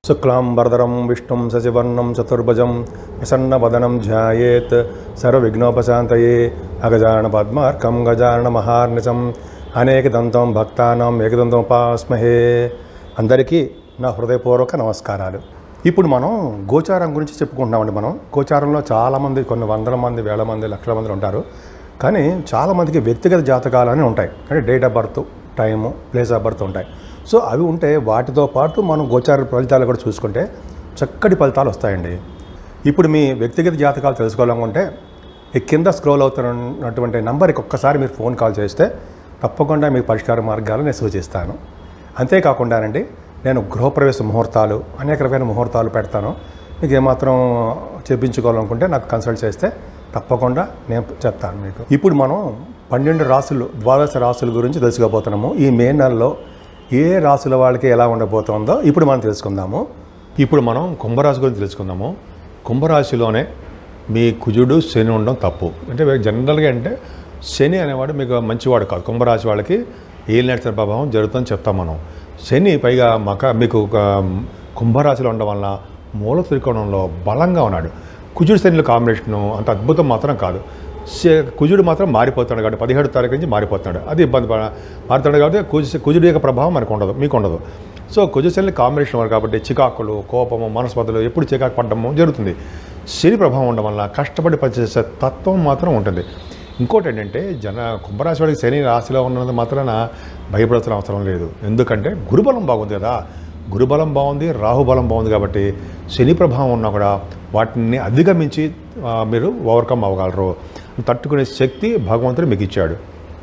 శుక్లాంబరధరం విష్ణుం శశివర్ణం చతుర్భుజం ప్రసన్నవదనం ధ్యాయేత్ సర్వవిఘ్నోపశాంతయే అగజాన పద్మార్కం గజాన మహార్నిశం అనేకదంతం భక్తానం ఏకదంతం ఉపాస్మహే అందరికీ నా హృదయపూర్వక నమస్కారాలు ఇప్పుడు మనం గోచారం గురించి చెప్పుకుంటున్నామండి మనం గోచారంలో చాలామంది కొన్ని వందల మంది వేల మంది లక్షల మంది ఉంటారు కానీ చాలామందికి వ్యక్తిగత జాతకాలు అని ఉంటాయి అంటే date of birth time place of birth ఉంటాయి సో అవి ఉంటే వాటితో పాటు మనం గోచార ఫలితాలు కూడా చూసుకుంటే చక్కటి ఫలితాలు వస్తాయండి ఇప్పుడు మీ వ్యక్తిగత జాతకాలు తెలుసుకోవాలనుకుంటే ఈ కింద స్క్రోల్ అవుతున్నటువంటి నంబర్కి ఒక్కసారి మీరు ఫోన్ కాల్ చేస్తే తప్పకుండా మీకు పరిష్కార మార్గాలు నేను సూచిస్తాను అంతేకాకుండానండి నేను గృహప్రవేశ ముహూర్తాలు అనేక రకమైన ముహూర్తాలు పెడతాను మీకు ఏమాత్రం చెప్పించుకోవాలనుకుంటే నాకు కన్సల్ట్ చేస్తే తప్పకుండా నేను చెప్తాను మీకు ఇప్పుడు మనం పన్నెండు రాసులు ద్వాదశ రాసుల గురించి తెలుసుకోబోతున్నాము ఈ మే నెలలో ఏ రాసుల వాళ్ళకి ఎలా ఉండబోతుందో ఇప్పుడు మనం తెలుసుకుందాము ఇప్పుడు మనం కుంభరాశి గురించి తెలుసుకుందాము కుంభరాశిలోనే మీ కుజుడు శని ఉండడం తప్పు అంటే జనరల్గా అంటే శని అనేవాడు మీకు మంచివాడు కాదు కుంభరాశి వాళ్ళకి ఏలినట్ల ప్రభావం జరుగుతుందని చెప్తాం మనం శని పైగా మక మీకు ఒక కుంభరాశిలో ఉండడం వల్ల మూల త్రికోణంలో బలంగా ఉన్నాడు కుజుడు శనిల కాంబినేషను అంత అద్భుతం మాత్రం కాదు శ- కుజుడు మాత్రం మారిపోతాడు కాబట్టి పదిహేడు తారీఖు నుంచి మారిపోతున్నాడు అది ఇబ్బంది పడ- మారుతాడు కాబట్టి కుజు కుజుడు యొక్క ప్రభావం మనకు ఉండదు మీకు ఉండదు సో కుజశని కాంబినేషన్ వారు కాబట్టి చికాకులు కోపము మనస్పతులు ఎప్పుడు చికాకు పడడము జరుగుతుంది శని ప్రభావం ఉండడం వల్ల కష్టపడి పనిచేసే తత్వం మాత్రం ఉంటుంది ఇంకోటి ఏంటంటే జన కుంభరాశి వాడికి శని రాశిలో ఉన్నది మాత్రాన భయపడాల్సిన అవసరం లేదు ఎందుకంటే గురుబలం బాగుంది కదా గురుబలం బాగుంది రాహుబలం బాగుంది కాబట్టి శని ప్రభావం ఉన్నా కూడా వాటిని అధిగమించి ఆ, మీరు ఓవర్కమ్ అవ్వగలరు తట్టుకునే శక్తి భగవంతుడు మీకు ఇచ్చాడు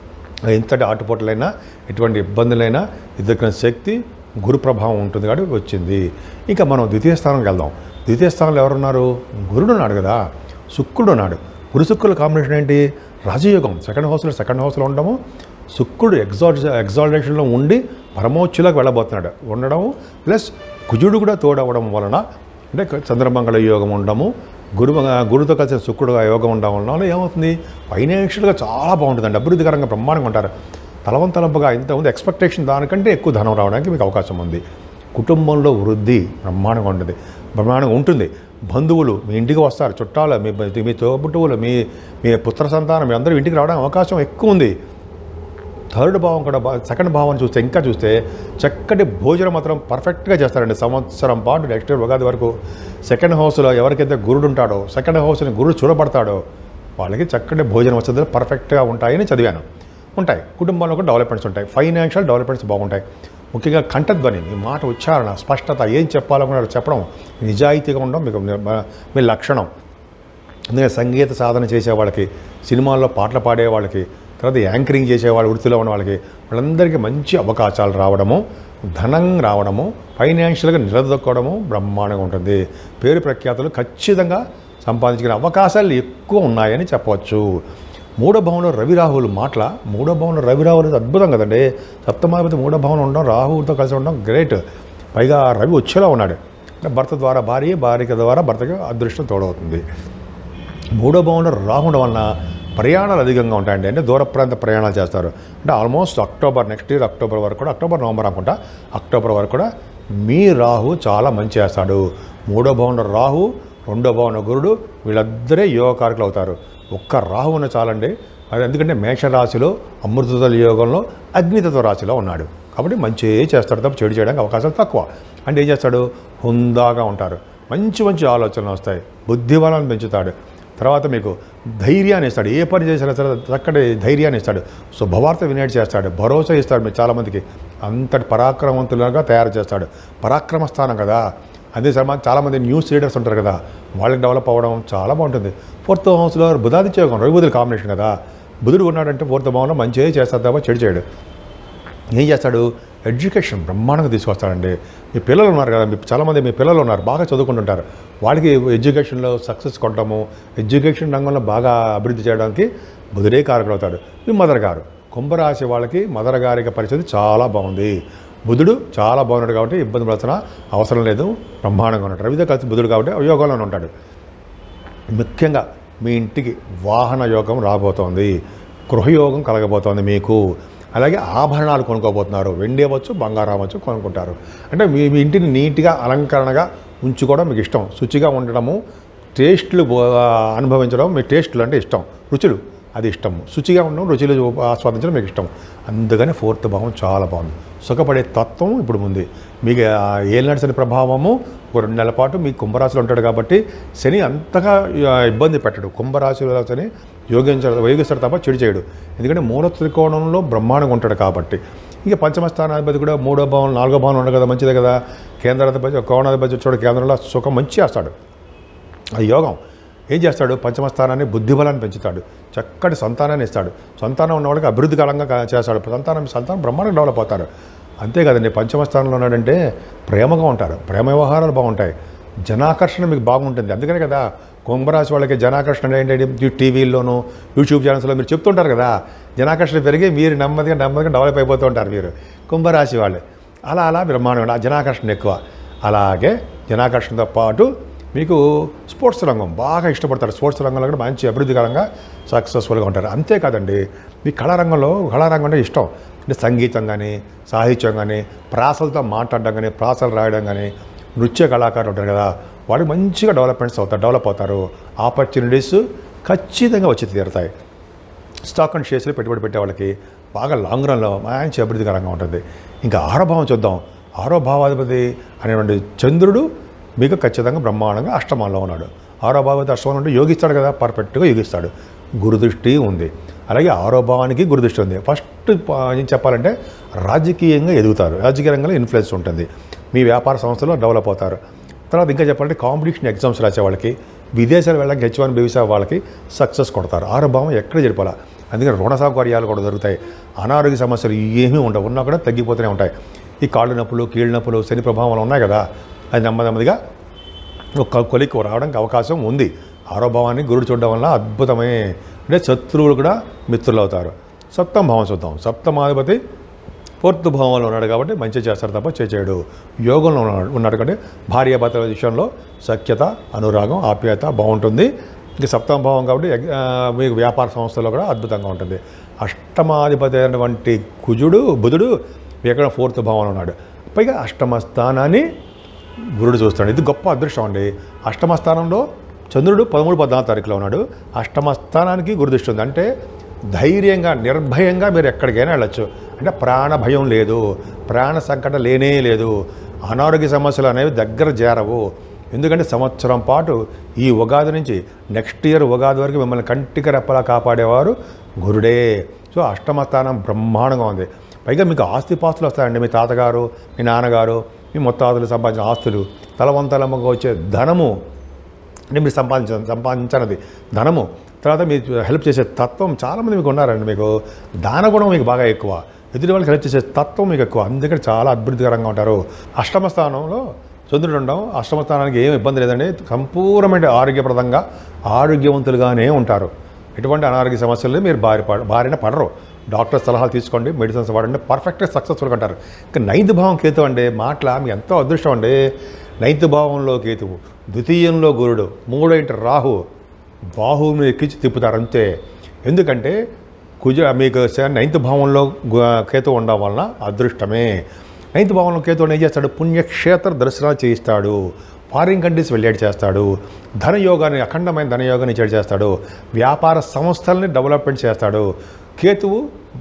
ఎంతటి ఆటుపోట్లైనా ఎటువంటి ఇబ్బందులైనా ఎదుర్కొనే శక్తి గురు ప్రభావం ఉంటుంది కాబట్టి వచ్చింది ఇంకా మనం ద్వితీయ స్థానంకి వెళ్దాం ద్వితీయ స్థానంలో ఎవరున్నారు గురుడు ఉన్నాడు కదా శుక్రుడు ఉన్నాడు గురు శుక్రుల కాంబినేషన్ ఏంటి రాజయోగం సెకండ్ హౌస్లో సెకండ్ హౌస్లో ఉండడము శుక్రుడు ఎగ్జాల్ ఎగ్జాల్టేషన్లో ఉండి పరమోచ్చులకు వెళ్ళబోతున్నాడు ఉండడం ప్లస్ కుజుడు కూడా తోడవడం వలన అంటే చంద్రమంగళ యోగం ఉండడము గురు గురుతో కలిసి శుక్రుడు యోగం ఉండడం వలన ఏమవుతుంది ఫైనాన్షియల్గా చాలా బాగుంటుందండి అభివృద్ధికరంగా బ్రహ్మాండంగా ఉంటారు తలవంతలంపుగా ఇంతకుముందు ఎక్స్పెక్టేషన్ దానికంటే ఎక్కువ ధనం రావడానికి మీకు అవకాశం ఉంది కుటుంబంలో వృద్ధి బ్రహ్మాండంగా ఉంటుంది బ్రహ్మాండంగా ఉంటుంది బంధువులు మీ ఇంటికి వస్తారు చుట్టాలు మీ మీ తోబుట్టువులు మీ మీ పుత్ర సంతానం మీ అందరూ ఇంటికి రావడానికి అవకాశం ఎక్కువ ఉంది థర్డ్ భావం కూడా బా- సెకండ్ భావం చూస్తే ఇంకా చూస్తే చక్కటి భోజనం మాత్రం పర్ఫెక్ట్గా చేస్తారండి సంవత్సరం పాటు నెక్స్ట్ ఇయర్ ఉగాది వరకు సెకండ్ హౌస్లో ఎవరికైతే గురుడు ఉంటాడో సెకండ్ హౌస్ని గురుడు చూడబడతాడో వాళ్ళకి చక్కటి భోజనం వసతులు పర్ఫెక్ట్గా ఉంటాయని చదివాను ఉంటాయి కుటుంబంలో కూడా డెవలప్మెంట్స్ ఉంటాయి ఫైనాన్షియల్ డెవలప్మెంట్స్ బాగుంటాయి ముఖ్యంగా కంఠధ్వని మీ మాట ఉచ్చారణ స్పష్టత ఏం చెప్పాలనుకున్నారో చెప్పడం నిజాయితీగా ఉండడం మీకు మీ- మీ లక్షణం అందుకే సంగీత సాధన చేసే వాళ్ళకి సినిమాల్లో పాటలు పాడే వాళ్ళకి తర్వాత యాంకరింగ్ చేసేవాళ్ళు వృత్తిలో ఉన్న వాళ్ళకి వాళ్ళందరికీ మంచి అవకాశాలు రావడము ధనం రావడము ఫైనాన్షియల్గా నిలదొక్కడము బ్రహ్మాండంగా ఉంటుంది పేరు ప్రఖ్యాతులు ఖచ్చితంగా సంపాదించుకునే అవకాశాలు ఎక్కువ ఉన్నాయని చెప్పవచ్చు మూడో భవనంలో రవి రాహువులు మాటల మూడో భవనంలో రవి రాహువులు అద్భుతం కదండి సప్తమాధిపతి మూడో భవనం ఉండడం రాహువులతో కలిసి ఉండడం గ్రేట్ పైగా రవి వచ్చేలా ఉన్నాడు అంటే భర్త ద్వారా భార్య భార్య ద్వారా భర్తకి అదృష్టం తోడవుతుంది మూడో భవనంలో రాహుండడం వలన ప్రయాణాలు అధికంగా ఉంటాయండి అంటే దూర ప్రాంత ప్రయాణాలు చేస్తారు అంటే almost October next year October వరకు కూడా అక్టోబర్ నవంబర్ అనుకుంటా అక్టోబర్ వరకు కూడా మీ రాహు చాలా మంచి చేస్తాడు మూడో భవనంలో రాహు రెండో భవన గురుడు వీళ్ళిద్దరే యోగకారకులు అవుతారు ఒక్క రాహు ఉన్న చాలండి అది ఎందుకంటే మేషరాశిలో అమృతతల యోగంలో అగ్నితత్వ రాశిలో ఉన్నాడు కాబట్టి మంచి చేస్తాడు తప్ప చెడు చేయడానికి అవకాశాలు తక్కువ అంటే ఏం చేస్తాడు హుందాగా ఉంటారు మంచి మంచి ఆలోచనలు వస్తాయి బుద్ధిబలాన్ని పెంచుతాడు తర్వాత మీకు ధైర్యాన్ని ఇస్తాడు ఏ పని చేసినా సరే చక్కటి ధైర్యాన్ని ఇస్తాడు శుభవార్త వినేటి చేస్తాడు భరోసా ఇస్తాడు మీరు చాలామందికి అంతటి పరాక్రమవంతులుగా తయారు చేస్తాడు పరాక్రమ స్థానం కదా అదే సమ చాలామంది న్యూస్ రీడర్స్ ఉంటారు కదా వాళ్ళకి డెవలప్ అవ్వడం చాలా బాగుంటుంది ఫోర్త్ హౌస్లో బుధాదిత్య యోగం రవి బుధుల కాంబినేషన్ కదా బుధుడు ఉన్నాడంటే ఫోర్త్ భావంలో మంచిగా చేస్తాడు తప్ప చెడు చేయడు ఏం చేస్తాడు ఎడ్యుకేషన్ బ్రహ్మాండంగా తీసుకొస్తాడండి మీ పిల్లలు ఉన్నారు కదా మీ చాలామంది మీ పిల్లలు ఉన్నారు బాగా చదువుకుంటుంటారు వాళ్ళకి ఎడ్యుకేషన్లో సక్సెస్ కొట్టడము ఎడ్యుకేషన్ రంగంలో బాగా అభివృద్ధి చేయడానికి బుధుడే కారకుడు అవుతాడు మీ మదర్ గారు కుంభరాశి వాళ్ళకి మదర్ గారి పరిస్థితి చాలా బాగుంది బుధుడు చాలా బాగున్నాడు కాబట్టి ఇబ్బంది పడాల్సిన అవసరం లేదు బ్రహ్మాండంగా ఉన్నాడు రవితో కలిసి బుధుడు కాబట్టి యోగంలోనే ఉంటాడు ముఖ్యంగా మీ ఇంటికి వాహన యోగం రాబోతోంది గృహయోగం కలగబోతోంది మీకు అలాగే ఆభరణాలు కొనుక్కోబోతున్నారు వెండి అవ్వచ్చు బంగారం అవ్వచ్చు కొనుక్కుంటారు అంటే మీ మీ ఇంటిని నీట్గా అలంకరణగా ఉంచుకోవడం మీకు ఇష్టం శుచిగా ఉండడము టేస్ట్లు బో- అనుభవించడం మీ టేస్ట్లు అంటే ఇష్టం రుచులు అది ఇష్టం శుచిగా ఉండడం రుచులు ఆస్వాదించడం మీకు ఇష్టం అందుకని ఫోర్త్ భావం చాలా బాగుంది సుఖపడే తత్వం ఇప్పుడు ఉంది మీకు ఆ ఏలినాటి శని ప్రభావము ఒక రెండు నెలల పాటు మీ కుంభరాశిలో ఉంటాడు కాబట్టి శని అంతగా ఆ, ఇబ్బంది పెట్టడు కుంభరాశిలో శని యోగించడు యోగిస్తాడు తప్ప చెడు చేయడు ఎందుకంటే మూల త్రికోణంలో బ్రహ్మాండంగా ఉంటాడు కాబట్టి ఇక పంచమ స్థానాధిపతి కూడా మూడో భావం నాలుగో భావం ఉండదు కదా మంచిదే కదా కేంద్రాధిపతి కోణాధిపతి చూడ కేంద్రంలో సుఖం మంచి చేస్తాడు ఆ యోగం ఏం చేస్తాడు పంచమ స్థానాన్ని బుద్ధిబలాన్ని పెంచుతాడు చక్కటి సంతానాన్ని ఇస్తాడు సంతానం ఉన్న వాళ్ళకి అభివృద్ధికరంగా కా- చేస్తాడు సంతానం సంతానం బ్రహ్మాండంగా డెవలప్ అవుతారు అంతే కదండి పంచమ స్థానంలో ఉన్నాడంటే ప్రేమగా ఉంటారు ప్రేమ వ్యవహారాలు బాగుంటాయి జనాకర్షణ మీకు బాగుంటుంది అందుకనే కదా కుంభరాశి వాళ్ళకి జనాకర్షణ ఏంటంటే టీవీల్లోనూ యూట్యూబ్ ఛానల్స్లో మీరు చెప్తుంటారు కదా జనాకర్షణ పెరిగి మీరు నెమ్మదిగా నెమ్మదిగా డెవలప్ అయిపోతూ ఉంటారు మీరు కుంభరాశి వాళ్ళు అలా అలా బ్రహ్మాండం ఆ జనాకర్షణ ఎక్కువ అలాగే జనాకర్షణతో పాటు మీకు స్పోర్ట్స్ రంగం బాగా ఇష్టపడతారు స్పోర్ట్స్ రంగంలో కూడా మంచి అభివృద్ధికరంగా సక్సెస్ఫుల్గా ఉంటారు అంతేకాదండి మీ కళారంగంలో కళారంగం అంటే ఇష్టం అంటే సంగీతం కానీ సాహిత్యం కానీ ప్రాసలతో మాట్లాడడం కానీ ప్రాసలు రాయడం కానీ నృత్య కళాకారులు ఉంటారు కదా వాళ్ళు మంచిగా డెవలప్మెంట్స్ అవుతారు డెవలప్ అవుతారు ఆపర్చునిటీస్ ఖచ్చితంగా వచ్చి తీరుతాయి స్టాక్ అండ్ షేర్స్లో పెట్టుబడి పెట్టే వాళ్ళకి బాగా లాంగ్ రన్లో మంచి అభివృద్ధికరంగా ఉంటుంది ఇంకా ఆరో భావం చూద్దాం ఆరో భావాధిపతి అనేటువంటి చంద్రుడు మీకు ఖచ్చితంగా బ్రహ్మాండంగా అష్టమంలో ఉన్నాడు ఆరో భావాధిపతి అష్టమంలో ఉంటే యోగిస్తాడు కదా పర్ఫెక్ట్గా యోగిస్తాడు గురుదృష్టి ఉంది అలాగే ఆరో భావానికి గురుదృష్టి ఉంది ఫస్ట్ ప- ఏం చెప్పాలంటే రాజకీయంగా ఎదుగుతారు రాజకీయ రంగంలో ఇన్ఫ్లుయెన్స్ ఉంటుంది మీ వ్యాపార సంస్థలో డెవలప్ అవుతారు తర్వాత ఇంకా చెప్పాలంటే కాంపిటీషన్ ఎగ్జామ్స్ రాసే వాళ్ళకి విదేశాలు వెళ్ళడానికి హెచ్ వన్ బీవీసా వాళ్ళకి సక్సెస్ కొడతారు ఆరో భావం ఎక్కడ జరిపాలా అందుకని రుణ సౌకర్యాలు కూడా దొరుకుతాయి అనారోగ్య సమస్యలు ఏమీ ఉండవు ఉన్నా కూడా తగ్గిపోతూనే ఉంటాయి ఈ కాళ్ళు నొప్పులు కీళ్ళ నొప్పులు శని ప్రభావం ఉన్నాయి కదా అది నెమ్మది నెమ్మదిగా ఒక కొలికి రావడానికి అవకాశం ఉంది ఆరో భావాన్ని గురుడు చూడడం వల్ల అద్భుతమే అంటే శత్రువులు కూడా మిత్రులు అవుతారు సప్తమ భావం చూద్దాం సప్తమాధిపతి ఫోర్త్ భావంలో ఉన్నాడు కాబట్టి మంచి చేస్తారు తప్ప చేయడు యోగంలో ఉన్నాడు ఉన్నాడు కాబట్టి భార్యాభర్తల విషయంలో సఖ్యత అనురాగం ఆప్యాయత బాగుంటుంది ఇంక సప్తమ భావం కాబట్టి ఎగ్- ఆ, మీకు వ్యాపార సంస్థల్లో కూడా అద్భుతంగా ఉంటుంది అష్టమాధిపతి అయినటువంటి కుజుడు బుధుడు ఎక్కడ ఫోర్త్ భావంలో ఉన్నాడు పైగా అష్టమ స్థానాన్ని గురుడు చూస్తాడు ఇది గొప్ప అదృష్టం అండి అష్టమ స్థానంలో చంద్రుడు పదమూడు పద్నాలుగు తారీఖులో ఉన్నాడు అష్టమ స్థానానికి గురుదృష్టి ఉంది అంటే ధైర్యంగా నిర్భయంగా మీరు ఎక్కడికైనా వెళ్ళొచ్చు అంటే ప్రాణ భయం లేదు ప్రాణ సంకట లేనే లేదు అనారోగ్య సమస్యలు అనేవి దగ్గర చేరవు ఎందుకంటే సంవత్సరం పాటు ఈ ఉగాది నుంచి నెక్స్ట్ ఇయర్ ఉగాది వరకు మిమ్మల్ని కంటికి రెప్పలా కాపాడేవారు గురుడే సో అష్టమ స్థానం బ్రహ్మాండంగా ఉంది పైగా మీకు ఆస్తిపాస్తులు వస్తాయండి మీ తాతగారు మీ నాన్నగారు మీ మొత్తాదులు సంపాదించిన ఆస్తులు తలవంతలమ్మగా వచ్చే ధనము అంటే మీరు సంపాదించ సంపాదించినది ధనము తర్వాత మీరు హెల్ప్ చేసే తత్వం చాలామంది మీకు ఉన్నారండి మీకు దాన గుణం మీకు బాగా ఎక్కువ ఎదుటి వాళ్ళకి హెల్ప్ చేసే తత్వం మీకు ఎక్కువ అందుకని చాలా అద్భుతకరంగా ఉంటారు అష్టమ స్థానంలో చంద్రుడు ఉండడం అష్టమ స్థానానికి ఏం ఇబ్బంది లేదండి సంపూర్ణమైన ఆరోగ్యప్రదంగా ఆరోగ్యవంతులుగానే ఉంటారు ఎటువంటి అనారోగ్య సమస్యలు మీరు బారి పడ బారిన పడరు డాక్టర్ సలహాలు తీసుకోండి మెడిసిన్స్ వాడండి పర్ఫెక్ట్గా సక్సెస్ఫుల్గా అంటారు ఇంకా నైన్త్ భావం కేతు అండి మాటల మీ ఎంతో అదృష్టం అండి నైన్త్ భావంలో కేతువు ద్వితీయంలో గురుడు మూడో ఇంటి రాహు బాహువుని ఎక్కించి తిప్పుతారు అంతే ఎందుకంటే కుజ మీకు స- నైన్త్ భావంలో గు- కేతు ఉండడం వలన అదృష్టమే నైన్త్ భావంలో కేతు ఏం చేస్తాడు పుణ్యక్షేత్ర దర్శనాలు చేయిస్తాడు ఫారిన్ కంట్రీస్ వెళ్ళేటి చేస్తాడు ధనయోగాన్ని అఖండమైన ధనయోగాన్ని ఇచ్చేటి చేస్తాడు వ్యాపార సంస్థల్ని డెవలప్మెంట్ చేస్తాడు కేతువు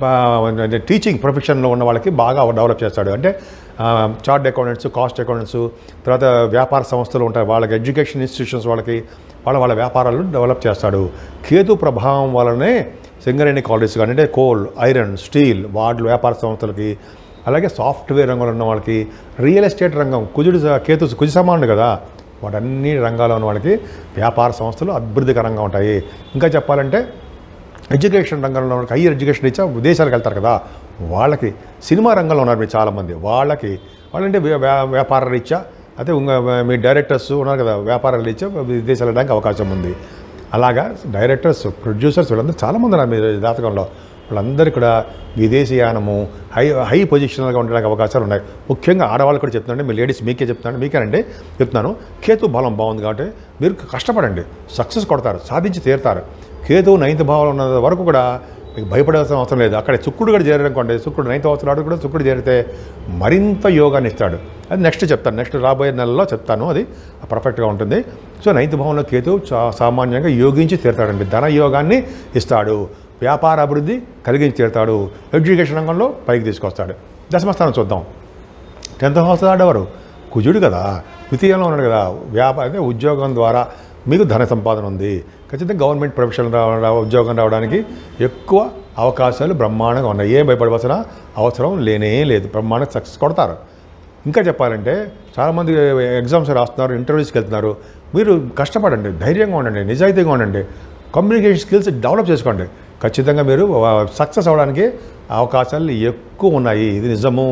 బా- టీచింగ్ ప్రొఫెషన్లో ఉన్న వాళ్ళకి బాగా డెవలప్ చేస్తాడు అంటే చార్ట్ అకౌంటెంట్స్ కాస్ట్ అకౌంటెంట్స్ తర్వాత వ్యాపార సంస్థలు ఉంటాయి వాళ్ళకి ఎడ్యుకేషన్ ఇన్స్టిట్యూషన్స్ వాళ్ళకి వాళ్ళ వాళ్ళ వ్యాపారాలను డెవలప్ చేస్తాడు కేతు ప్రభావం వలనే సింగరేణి కాలేజెస్ కానీ అంటే కోల్ ఐరన్ స్టీల్ వాటి వ్యాపార సంస్థలకి అలాగే సాఫ్ట్వేర్ రంగంలో ఉన్న వాళ్ళకి రియల్ ఎస్టేట్ రంగం కుజుడు స- కేతు కుజ సమానుడు కదా వాటన్ని రంగాల్లో ఉన్న వాళ్ళకి వ్యాపార సంస్థలు అభివృద్ధికరంగా ఉంటాయి ఇంకా చెప్పాలంటే ఎడ్యుకేషన్ రంగంలో ఉన్న వాళ్ళకి హైయర్ ఎడ్యుకేషన్ ఇచ్చా విదేశాలకు వెళ్తారు కదా వాళ్ళకి సినిమా రంగంలో ఉన్నారు మీరు చాలామంది వాళ్ళకి వాళ్ళంటే వ్య- వ్య- వ్యాపార రీత్యా అయితే ఇంక మీ డైరెక్టర్స్ ఉన్నారు కదా వ్యాపార రీత్యా విదేశాలు వెళ్ళడానికి అవకాశం ఉంది అలాగా డైరెక్టర్స్ ప్రొడ్యూసర్స్ వీళ్ళందరూ చాలామంది ఉన్నారు మీ జాతకంలో వాళ్ళందరికీ కూడా విదేశీయానము హై హై పొజిషన్గా ఉండడానికి అవకాశాలు ఉన్నాయి ముఖ్యంగా ఆడవాళ్ళు కూడా చెప్తున్నాను మీ లేడీస్ మీకే చెప్తున్నాను మీకేనండి చెప్తున్నాను కేతు బలం బాగుంది కాబట్టి మీరు కష్టపడండి సక్సెస్ కొడతారు సాధించి తీరుతారు కేతు నైన్త్ భావంలో ఉన్న వరకు కూడా మీకు భయపడాల్సిన అవసరం లేదు అక్కడ శుక్రుడు కూడా చేరారనుకోండి శుక్రుడు నైన్త్ అవసరం కూడా శుక్రుడు చేరితే మరింత యోగాన్ని ఇస్తాడు అది నెక్స్ట్ చెప్తాను నెక్స్ట్ రాబోయే నెలలో చెప్తాను అది పర్ఫెక్ట్గా ఉంటుంది సో నైన్త్ భావంలో కేతు చా- సామాన్యంగా యోగించి తీరుతాడండి ధన యోగాన్ని ఇస్తాడు వ్యాపార అభివృద్ధి కలిగించి తీరుతాడు ఎడ్యుకేషన్ రంగంలో పైకి తీసుకొస్తాడు దశమస్థానం చూద్దాం టెన్త్ హౌస్ ఆడేవారు కుజుడు కదా ద్వితీయంలో ఉన్నాడు కదా వ్యాపార అదే ఉద్యోగం ద్వారా మీకు ధన సంపాదన ఉంది ఖచ్చితంగా గవర్నమెంట్ ప్రొఫెషన్ రా ఉద్యోగం రావడానికి ఎక్కువ అవకాశాలు బ్రహ్మాండంగా ఉన్నాయి ఏం భయపడవలసిన అవసరం లేనే లేదు బ్రహ్మాండంగా సక్సెస్ కొడతారు ఇంకా చెప్పాలంటే చాలామంది ఎగ్జామ్స్ రాస్తున్నారు ఇంటర్వ్యూస్కి వెళ్తున్నారు మీరు కష్టపడండి ధైర్యంగా ఉండండి నిజాయితీగా ఉండండి కమ్యూనికేషన్ స్కిల్స్ డెవలప్ చేసుకోండి ఖచ్చితంగా మీరు సక్సెస్ అవ్వడానికి అవకాశాలు ఎక్కువ ఉన్నాయి ఇది నిజము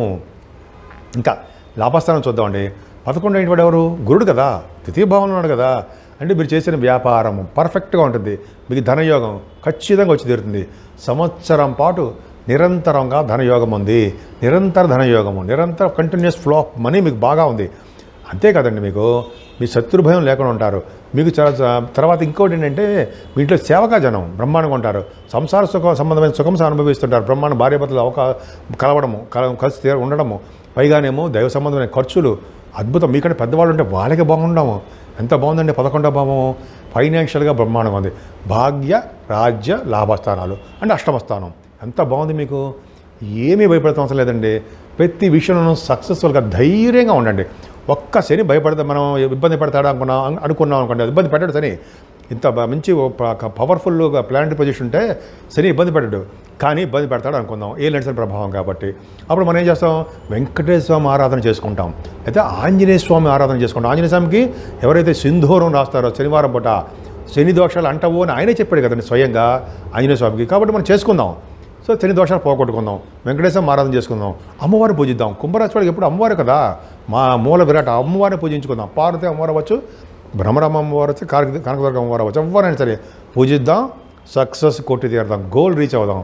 ఇంకా లాభస్థానం చూద్దామండి పదకొండు అయినవాడు ఎవరు గురుడు కదా ద్వితీయ భావంలో ఉన్నాడు కదా అంటే మీరు చేసిన వ్యాపారం పర్ఫెక్ట్గా ఉంటుంది మీకు ధనయోగం ఖచ్చితంగా వచ్చి తీరుతుంది సంవత్సరం పాటు నిరంతరంగా ధనయోగం ఉంది నిరంతర ధనయోగము నిరంతర కంటిన్యూస్ ఫ్లో ఆఫ్ మనీ మీకు బాగా ఉంది అంతే కదండి మీకు మీ శత్రుభయం లేకుండా ఉంటారు మీకు చాలా తర్వాత ఇంకోటి ఏంటంటే మీ ఇంట్లో సేవకా జనం బ్రహ్మాండంగా ఉంటారు సంసార సుఖం సంబంధమైన సుఖం అనుభవిస్తుంటారు బ్రహ్మాండ భార్యాభర్తలు అవకా కలవడము కల కలిసి తీర- ఉండడము పైగానేమో దైవ సంబంధమైన ఖర్చులు అద్భుతం మీకంటే పెద్దవాళ్ళు ఉంటే వాళ్ళకి బాగుండము ఎంత బాగుందండి పదకొండో భావము ఫైనాన్షియల్గా బ్రహ్మాండంగా ఉంది భాగ్య రాజ్య లాభస్థానాలు అంటే అష్టమ స్థానం ఎంత బాగుంది మీకు ఏమీ భయపడతాం అవసరం లేదండి ప్రతి విషయంలోనూ సక్సెస్ఫుల్గా ధైర్యంగా ఉండండి ఒక్క శని భయపడితే మనం ఇబ్బంది పడతాడా అనుకున్నాం అనుకున్నాం అనుకోండి అది ఇబ్బంది పెట్టాడు శని ఇంత బ- మంచి పవర్ఫుల్గా ప్లానెటరీ పొజిషన్ ఉంటే శని ఇబ్బంది పెట్టాడు కానీ ఇబ్బంది పెడతాడు అనుకుందాం ఏ లెన్సన్ ప్రభావం కాబట్టి అప్పుడు మనం ఏం చేస్తాం వెంకటేశ్వర స్వామి ఆరాధన చేసుకుంటాం అయితే ఆంజనేయ స్వామి ఆరాధన చేసుకుంటాం ఆంజనేయ స్వామికి ఎవరైతే సింధూరం రాస్తారో శనివారం పూట శని దోషాలు అంటావు అని ఆయనే చెప్పాడు కదండి స్వయంగా ఆంజనేయ స్వామికి కాబట్టి మనం చేసుకుందాం సో శని దోషాలు పోగొట్టుకుందాం వెంకటేశ్వర ఆరాధన చేసుకుందాం అమ్మవారిని పూజిద్దాం కుంభరాశి వాడికి ఎప్పుడు అమ్మవారు కదా మా మూల విరాట అమ్మవారిని పూజించుకుందాం పార్వతి అమ్మవారు అవ్వచ్చు భ్రమరమ్మ అమ్మవారు వచ్చి కనక కనకదుర్గ అమ్మవారు అవ్వచ్చు ఎవరైనా సరే పూజిద్దాం సక్సెస్ కొట్టి తీరుదాం గోల్ రీచ్ అవుదాం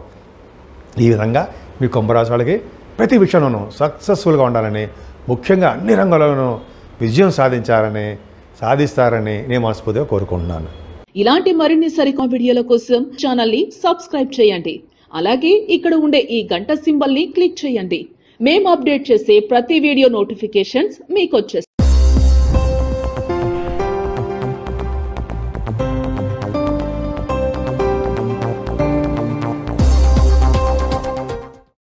ఈ విధంగా మీ కుంభరాశి వాళ్ళకి ప్రతి విషయంలోనూ సక్సెస్ఫుల్గా ఉండాలని ముఖ్యంగా అన్ని రంగాల్లోనూ విజయం సాధించాలని సాధిస్తారని నేను మనస్ఫూర్తిగా కోరుకుంటున్నాను ఇలాంటి మరిన్ని సరికొత్త వీడియోల కోసం ఛానల్ ని సబ్స్క్రైబ్ చేయండి అలాగే ఇక్కడ ఉండే ఈ గంట సింబల్ ని క్లిక్ చేయండి మేము అప్డేట్ చేసే ప్రతి వీడియో నోటిఫికేషన్స్ మీకు వచ్చేస్తాయి